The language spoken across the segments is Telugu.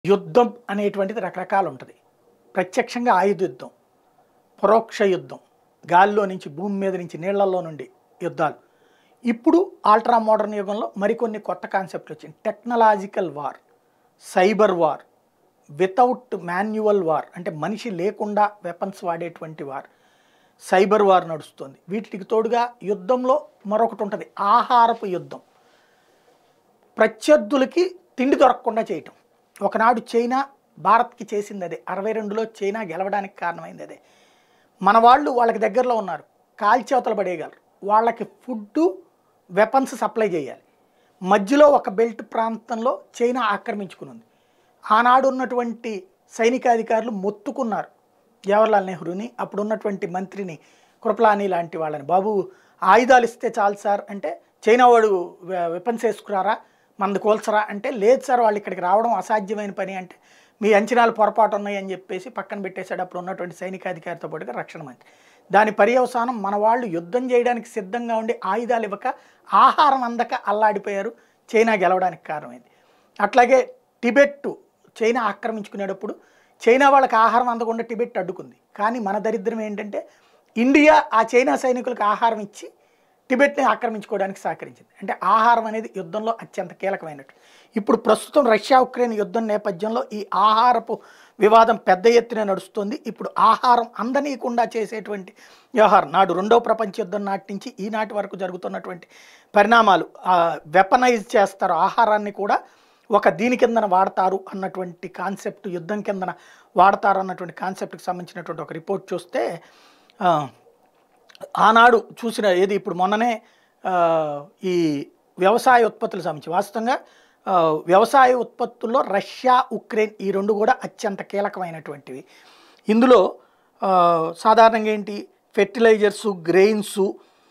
యుద్ధం అనేటువంటిది రకరకాలు ఉంటుంది ప్రత్యక్షంగా ఆయుధ యుద్ధం పరోక్ష యుద్ధం గాలిలో నుంచి భూమి మీద నుంచి నీళ్లలో నుండి యుద్ధాలు ఇప్పుడు ఆల్ట్రా మోడర్న్ యుగంలో మరికొన్ని కొత్త కాన్సెప్ట్లు వచ్చింది technological war cyber war without manual war అంటే మనిషి లేకుండా వెపన్స్ వాడేటువంటి వార్ సైబర్ వార్ నడుస్తుంది వీటికి తోడుగా యుద్ధంలో మరొకటి ఉంటుంది ఆహారపు యుద్ధం ప్రత్యర్థులకి తిండి దొరకకుండా చేయటం ఒకనాడు చైనా భారత్కి చేసింది అదే అరవై రెండులో చైనా గెలవడానికి కారణమైంది అదే మన వాళ్ళు వాళ్ళకి దగ్గరలో ఉన్నారు కాల్చేవతలు పడేయగలరు వాళ్ళకి ఫుడ్ వెపన్స్ సప్లై చేయాలి మధ్యలో ఒక బెల్ట్ ప్రాంతంలో చైనా ఆక్రమించుకుని ఆనాడు ఉన్నటువంటి సైనికాధికారులు మొత్తుకున్నారు జవహర్లాల్ నెహ్రూని అప్పుడు ఉన్నటువంటి మంత్రిని కృపలాని లాంటి వాళ్ళని బాబు ఆయుధాలు ఇస్తే చాలు సార్ అంటే చైనా వాడు వెపన్స్ వేసుకురారా మనది కోల్చరా అంటే లేదు సార్ వాళ్ళు ఇక్కడికి రావడం అసాధ్యమైన పని అంటే మీ అంచనాలు పొరపాటు ఉన్నాయి అని చెప్పేసి పక్కన పెట్టేశాడు అప్పుడు ఉన్నటువంటి సైనికాధికారితో పాటుగా రక్షణ మంత్రి దాని పర్యవసానం మన వాళ్ళు యుద్ధం చేయడానికి సిద్ధంగా ఉండి ఆయుధాలు ఇవ్వక ఆహారం అందక అల్లాడిపోయారు చైనా గెలవడానికి కారణమైంది అట్లాగే టిబెట్ చైనా ఆక్రమించుకునేటప్పుడు చైనా వాళ్ళకి ఆహారం అందకుండా టిబెట్ అడ్డుకుంది కానీ మన దరిద్రం ఏంటంటే ఇండియా ఆ చైనా సైనికులకు ఆహారం ఇచ్చి టిబెట్ని ఆక్రమించుకోవడానికి సహకరించింది అంటే ఆహారం అనేది యుద్ధంలో అత్యంత కీలకమైనట్టు ఇప్పుడు ప్రస్తుతం రష్యా ఉక్రెయిన్ యుద్ధం నేపథ్యంలో ఈ ఆహారపు వివాదం పెద్ద ఎత్తున నడుస్తుంది ఇప్పుడు ఆహారం అందనీయకుండా చేసేటువంటి వ్యవహారం నాడు రెండవ ప్రపంచ యుద్ధం నాటి నుంచి ఈనాటి వరకు జరుగుతున్నటువంటి పరిణామాలు వెపనైజ్ చేస్తారు ఆహారాన్ని కూడా ఒక దీని కిందన వాడతారు అన్నటువంటి కాన్సెప్ట్ యుద్ధం కిందన వాడతారు అన్నటువంటి కాన్సెప్ట్కి సంబంధించినటువంటి ఒక రిపోర్ట్ చూస్తే ఆ, ఆనాడు చూసిన ఏది ఇప్పుడు మొన్ననే ఆ, ఈ వ్యవసాయ ఉత్పత్తులకు సంబంధించి వాస్తవంగా ఆ, వ్యవసాయ ఉత్పత్తుల్లో రష్యా ఉక్రెయిన్ ఈ రెండు కూడా అత్యంత కీలకమైనటువంటివి ఇందులో ఆ, సాధారణంగా ఏంటి ఫెర్టిలైజర్సు గ్రెయిన్సు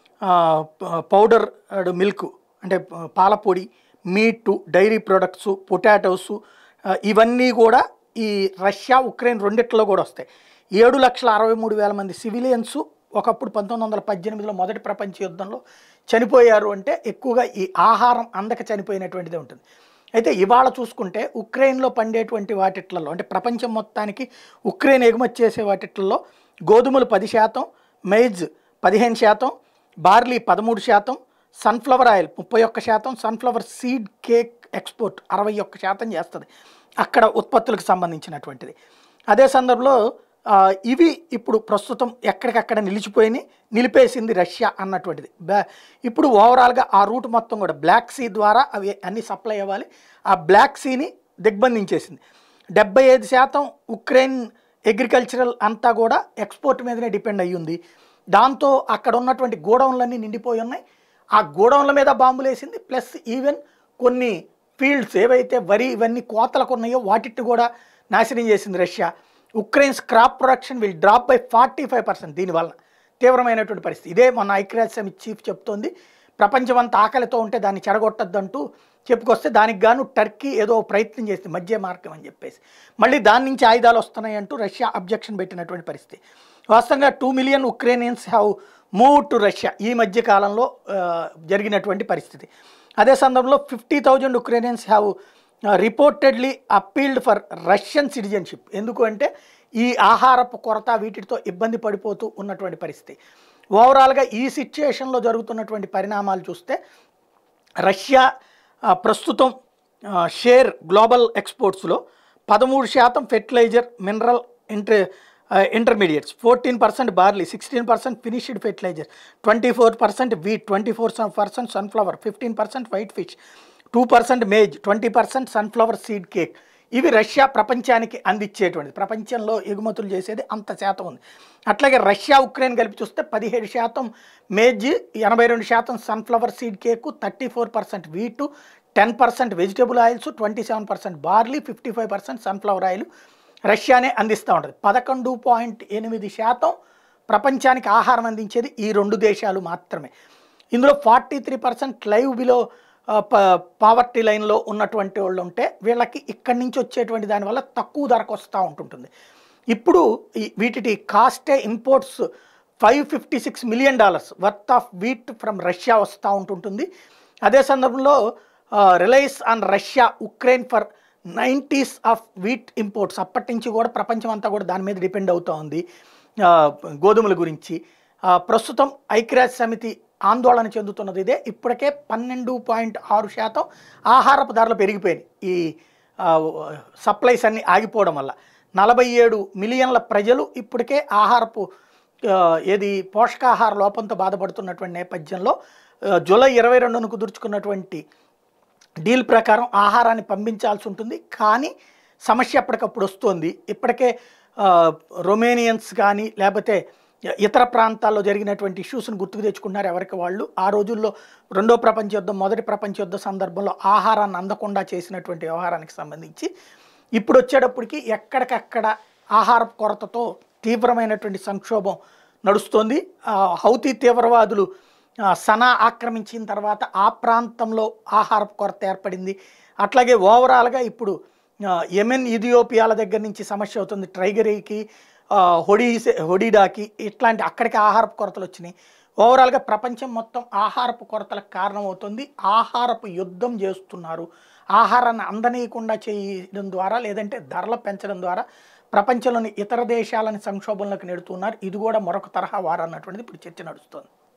పౌడర్ మిల్క్ అంటే పాలపొడి మీటు డైరీ ప్రొడక్ట్స్ పొటాటోస్ ఇవన్నీ కూడా ఈ రష్యా ఉక్రెయిన్ రెండిట్లో కూడా వస్తాయి ఏడు లక్షల అరవై మూడు వేల మంది సివిలియన్స్ ఒకప్పుడు పంతొమ్మిది వందల పద్దెనిమిదిలో మొదటి ప్రపంచ యుద్ధంలో చనిపోయారు అంటే ఎక్కువగా ఈ ఆహారం అందక చనిపోయినటువంటిదే ఉంటుంది అయితే ఇవాళ చూసుకుంటే ఉక్రెయిన్లో పండేటువంటి వాటిట్లలో అంటే ప్రపంచం మొత్తానికి ఉక్రెయిన్ ఎగుమతి చేసే వాటిట్లలో గోధుమలు పది శాతం మైజ్ పదిహేను శాతం బార్లీ పదమూడు శాతం సన్ఫ్లవర్ ఆయిల్ ముప్పై ఒక్క శాతం సన్ఫ్లవర్ సీడ్ కేక్ ఎక్స్పోర్ట్ అరవై ఒక్క శాతం చేస్తుంది అక్కడ ఉత్పత్తులకు సంబంధించినటువంటిది అదే సందర్భంలో ఆ, ఇవి ఇప్పుడు ప్రస్తుతం ఎక్కడికక్కడ నిలిచిపోయి నిలిపేసింది రష్యా అన్నటువంటిది బ్యా ఇప్పుడు ఓవరాల్గా ఆ రూట్ మొత్తం కూడా బ్లాక్ సీ ద్వారా అవి అన్ని సప్లై అవ్వాలి ఆ బ్లాక్ సీని దిగ్బంధించేసింది డెబ్బై ఐదు శాతం ఉక్రెయిన్ అగ్రికల్చరల్ అంతా కూడా ఎక్స్పోర్ట్ మీదనే డిపెండ్ అయ్యి ఉంది దాంతో అక్కడ ఉన్నటువంటి గోడౌన్లన్నీ నిండిపోయి ఉన్నాయి ఆ గోడౌన్ల మీద బాంబులు వేసింది ప్లస్ ఈవెన్ కొన్ని ఫీల్డ్స్ ఏవైతే వరి ఇవన్నీ కోతలకు ఉన్నాయో వాటిని కూడా నాశనం చేసింది Russia Ukraine scrap production will drop by forty five percent దీనివల్ల తీవ్రమైనటువంటి పరిస్థితి ఇదే మొన్న ఐక్యరాజ్య సమితి చీఫ్ చెప్తోంది ప్రపంచమంతా ఆకలితో ఉంటే దాన్ని చెడగొట్టద్దంటూ చెప్పుకొస్తే దానికి గాను టర్కీ ఏదో ప్రయత్నం చేసింది మధ్య మార్గం అని చెప్పేసి మళ్ళీ దాని నుంచి ఆయుధాలు వస్తున్నాయి అంటూ రష్యా అబ్జెక్షన్ పెట్టినటువంటి పరిస్థితి వాస్తవంగా two million Ukrainians have move to Russia ఈ మధ్య కాలంలో ఆ, జరిగినటువంటి పరిస్థితి అదే సందర్భంలో fifty thousand Ukrainians have reportedly appealed for Russian citizenship ఎందుకు అంటే ఈ ఆహారపు కొరత వీటితో ఇబ్బంది పడిపోతూ ఉన్నటువంటి పరిస్థితి ఓవరాల్గా ఈ సిచ్యుయేషన్లో జరుగుతున్నటువంటి పరిణామాలు చూస్తే రష్యా ఆ, ప్రస్తుతం ఆ, షేర్ గ్లోబల్ ఎక్స్పోర్ట్స్లో పదమూడు శాతం fertiliser mineral inter intermediates fourteen percent barley sixteen percent finished fertiliser twenty four percent wheat twenty four percent sunflower fifteen percent white fish two percent maize twenty percent sunflower seed cake ఇవి రష్యా ప్రపంచానికి అందించేటువంటిది ప్రపంచంలో ఎగుమతులు చేసేది అంత శాతం ఉంది అట్లాగే రష్యా ఉక్రెయిన్ కలిపి చూస్తే పదిహేడు శాతం మేజ్ ఎనభై రెండు శాతం sunflower seed cake thirty four percent wheat ten percent vegetable oils twenty seven percent barley fifty five percent sunflower oil రష్యానే అందిస్తూ ఉంటుంది పదకొండు పాయింట్ ఎనిమిది శాతం ప్రపంచానికి ఆహారం అందించేది ఈ రెండు దేశాలు మాత్రమే ఇందులో forty three percent live below poverty లైన్లో ఉన్నటువంటి వాళ్ళు ఉంటే వీళ్ళకి ఇక్కడి నుంచి వచ్చేటువంటి దానివల్ల తక్కువ ధరకు వస్తూ ఉంటుంటుంది ఇప్పుడు ఈ వీటి కాస్టే imports five fifty six million dollars worth of wheat from Russia వస్తూ ఉంటుంటుంది అదే సందర్భంలో reliance on Russia Ukraine for nineties of wheat imports అప్పటి నుంచి కూడా ప్రపంచం అంతా కూడా దాని మీద డిపెండ్ అవుతూ ఉంది ఆ, గోధుమల గురించి ఆ, ప్రస్తుతం ఐక్యరాజ్య సమితి ఆందోళన చెందుతున్నది ఇదే ఇప్పటికే పన్నెండు పాయింట్ ఆరు శాతం ఆహారపు ధరలు పెరిగిపోయినాయి ఈ సప్లైస్ అన్ని ఆగిపోవడం వల్ల నలభై ఏడు మిలియన్ల ప్రజలు ఇప్పటికే ఆహారపు ఆ, ఏది పోషకాహార లోపంతో బాధపడుతున్నటువంటి నేపథ్యంలో ఆ, జూలై ఇరవై రెండున కుదుర్చుకున్నటువంటి డీల్ ప్రకారం ఆహారాన్ని పంపించాల్సి ఉంటుంది కానీ సమస్య ఎప్పటికప్పుడు వస్తుంది ఇప్పటికే ఆ, రొమేనియన్స్ కానీ లేకపోతే ఇతర ప్రాంతాల్లో జరిగినటువంటి ఇష్యూస్ని గుర్తుకు తెచ్చుకున్నారు ఎవరికి వాళ్ళు ఆ రోజుల్లో రెండో ప్రపంచ యుద్ధం మొదటి ప్రపంచ యుద్ధ సందర్భంలో ఆహారాన్ని అందకుండా చేసినటువంటి వ్యవహారానికి సంబంధించి ఇప్పుడు వచ్చేటప్పటికి ఎక్కడికక్కడ ఆహార కొరతతో తీవ్రమైనటువంటి సంక్షోభం నడుస్తోంది ఆ, హౌతీ తీవ్రవాదులు ఆ, సనా ఆక్రమించిన తర్వాత ఆ ప్రాంతంలో ఆహార కొరత ఏర్పడింది అట్లాగే ఓవరాల్గా ఇప్పుడు ఆ, యెమెన్ ఇథియోపియాల దగ్గర నుంచి సమస్య అవుతుంది ట్రైగరీకి ఆ, హొడీసే హొడీడాకి ఇట్లాంటి అక్కడికి ఆహారపు కొరతలు వచ్చినాయి ఓవరాల్గా ప్రపంచం మొత్తం ఆహారపు కొరతలకు కారణమవుతుంది ఆహారపు యుద్ధం చేస్తున్నారు ఆహారాన్ని అందనీయకుండా చేయడం ద్వారా లేదంటే ధరలు పెంచడం ద్వారా ప్రపంచంలోని ఇతర దేశాలని సంక్షోభంలోకి నెడుతున్నారు ఇది కూడా మరొక తరహా వారన్నటువంటిది ఇప్పుడు చర్చ నడుస్తుంది